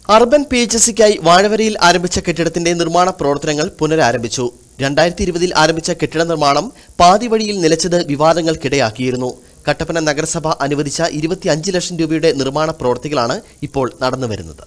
urban P H S സിക്കായി വാഴവരയിൽ ആരംഭിച്ച കെട്ടിടത്തിന്റെ നിർമ്മാണ പ്രവർത്തനങ്ങൾ പുനരാരംഭിച്ചു രണ്ടായിരത്തി ഇരുപതിൽ ആരംഭിച്ച കെട്ടിട നിർമ്മാണം പാതി വഴിയിൽ നിലച്ചത് വിവാദങ്ങൾക്കിടയാക്കിയിരുന്നു കട്ടപ്പന നഗരസഭ അനുവദിച്ച ഇരുപത്തിയഞ്ച് ലക്ഷം രൂപയുടെ നിർമ്മാണ പ്രവൃത്തികളാണ് ഇപ്പോൾ നടന്നുവരുന്നത്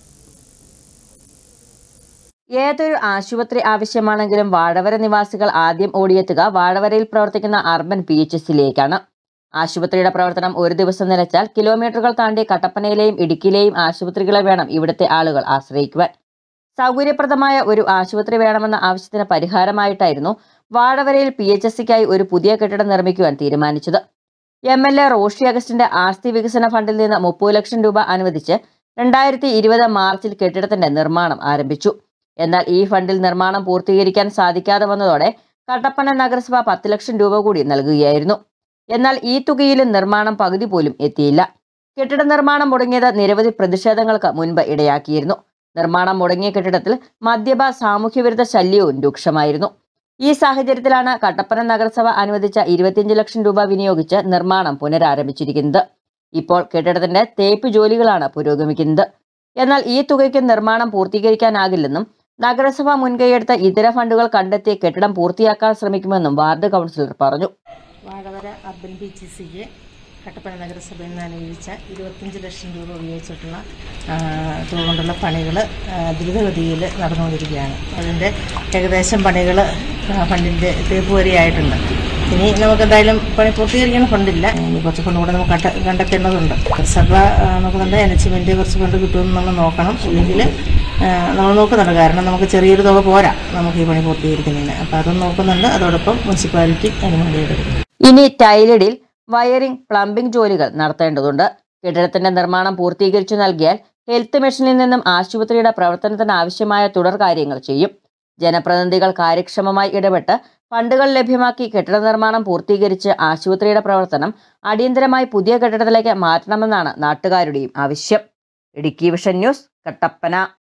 ഏതൊരു ആശുപത്രി ആവശ്യമാണെങ്കിലും വാഴവര നിവാസികൾ ആദ്യം ഓടിയെത്തുക വാഴവരയിൽ പ്രവർത്തിക്കുന്ന അർബൻ പി എച്ച് എസിലേക്കാണ് ആശുപത്രിയുടെ പ്രവർത്തനം ഒരു ദിവസം നിലച്ചാൽ കിലോമീറ്ററുകൾ താണ്ടി കട്ടപ്പനയിലെയും ഇടുക്കിയിലെയും ആശുപത്രികളെ വേണം ഇവിടുത്തെ ആളുകൾ ആശ്രയിക്കുവാൻ സൗകര്യപ്രദമായ ഒരു ആശുപത്രി വേണമെന്ന ആവശ്യത്തിന് പരിഹാരമായിട്ടായിരുന്നു വാഴവരയിൽ പി എച്ച് എസ് സിക്കായി ഒരു പുതിയ കെട്ടിടം നിർമ്മിക്കുവാൻ തീരുമാനിച്ചത് എം എൽ എ റോഷി അഗസ്റ്റിന്റെ ആസ്തി വികസന ഫണ്ടിൽ നിന്ന് മുപ്പത് ലക്ഷം രൂപ അനുവദിച്ച് രണ്ടായിരത്തി ഇരുപത് മാർച്ചിൽ കെട്ടിടത്തിന്റെ നിർമ്മാണം ആരംഭിച്ചു എന്നാൽ ഈ ഫണ്ടിൽ നിർമ്മാണം പൂർത്തീകരിക്കാൻ സാധിക്കാതെ വന്നതോടെ കട്ടപ്പന നഗരസഭ പത്ത് ലക്ഷം രൂപ കൂടി നൽകുകയായിരുന്നു എന്നാൽ ഈ തുകയിലും നിർമ്മാണം പകുതി പോലും എത്തിയില്ല കെട്ടിട നിർമ്മാണം മുടങ്ങിയത് നിരവധി പ്രതിഷേധങ്ങൾക്ക് മുൻപ് ഇടയാക്കിയിരുന്നു നിർമ്മാണം മുടങ്ങിയ കെട്ടിടത്തിൽ മദ്യപ സാമൂഹ്യവിരുദ്ധ ശല്യവും രൂക്ഷമായിരുന്നു ഈ സാഹചര്യത്തിലാണ് കട്ടപ്പന നഗരസഭ അനുവദിച്ച ഇരുപത്തിയഞ്ച് ലക്ഷം രൂപ വിനിയോഗിച്ച് നിർമ്മാണം പുനരാരംഭിച്ചിരിക്കുന്നത് ഇപ്പോൾ കെട്ടിടത്തിന്റെ തേപ്പ് ജോലികളാണ് പുരോഗമിക്കുന്നത് എന്നാൽ ഈ തുകയ്ക്ക് നിർമ്മാണം പൂർത്തീകരിക്കാനാകില്ലെന്നും നഗരസഭ മുൻകൈയെടുത്ത ഇതര ഫണ്ടുകൾ കണ്ടെത്തി കെട്ടിടം പൂർത്തിയാക്കാൻ ശ്രമിക്കുമെന്നും വാർഡ് കൗൺസിലർ പറഞ്ഞു വാഴവര അർബൻ ബി ടി സിക്ക് കട്ടപ്പന നഗരസഭയിൽ നിന്ന് അനുവദിച്ച ഇരുപത്തഞ്ച് ലക്ഷം രൂപ ഉപയോഗിച്ചിട്ടുള്ള ആ, തുക കൊണ്ടുള്ള പണികൾ ദ്രുതഗതിയിൽ നടന്നുകൊണ്ടിരിക്കുകയാണ് അതിൻ്റെ ഏകദേശം പണികൾ ഫണ്ടിൻ്റെ തേപ്പ് വരെയായിട്ടുണ്ട് ഇനി നമുക്ക് എന്തായാലും പണി പൂർത്തീകരിക്കാൻ ഫണ്ടില്ല ഇനി കുറച്ച് ഫണ്ട് കൂടെ നമുക്ക് കണ്ട കണ്ടെത്തേണ്ടതുണ്ട് നഗരസഭ ആ, നോക്കുന്നുണ്ട് എനച്ചിമെൻ്റ് കുറച്ച് ഫണ്ട് കിട്ടുമെന്ന് നമ്മൾ നോക്കണം ഇല്ലെങ്കിൽ ആ, നമ്മൾ നോക്കുന്നുണ്ട് കാരണം നമുക്ക് ചെറിയൊരു തുക പോരാ നമുക്ക് ഈ പണി പൂർത്തീകരിക്കുന്നതിന് അപ്പോൾ അതും നോക്കുന്നുണ്ട് അതോടൊപ്പം മുനിസിപ്പാലിറ്റി അതിന് വേണ്ടി എടുക്കുന്നു ഇനി ടൈലിടിൽ വയറിംഗ് പ്ലംബിംഗ് ജോലികൾ നടത്തേണ്ടതുണ്ട് കെട്ടിടത്തിന്റെ നിർമ്മാണം പൂർത്തീകരിച്ചു നൽകിയാൽ ഹെൽത്ത് മിഷനിൽ നിന്നും ആശുപത്രിയുടെ പ്രവർത്തനത്തിന് ആവശ്യമായ തുടർ കാര്യങ്ങൾ ചെയ്യും ജനപ്രതിനിധികൾ കാര്യക്ഷമമായി ഇടപെട്ട് ഫണ്ടുകൾ ലഭ്യമാക്കി കെട്ടിട നിർമ്മാണം പൂർത്തീകരിച്ച് ആശുപത്രിയുടെ പ്രവർത്തനം അടിയന്തരമായി പുതിയ കെട്ടിടത്തിലേക്ക് മാറ്റണമെന്നാണ് നാട്ടുകാരുടെയും ആവശ്യം ഇടുക്കി വിഷൻ ന്യൂസ് കട്ടപ്പന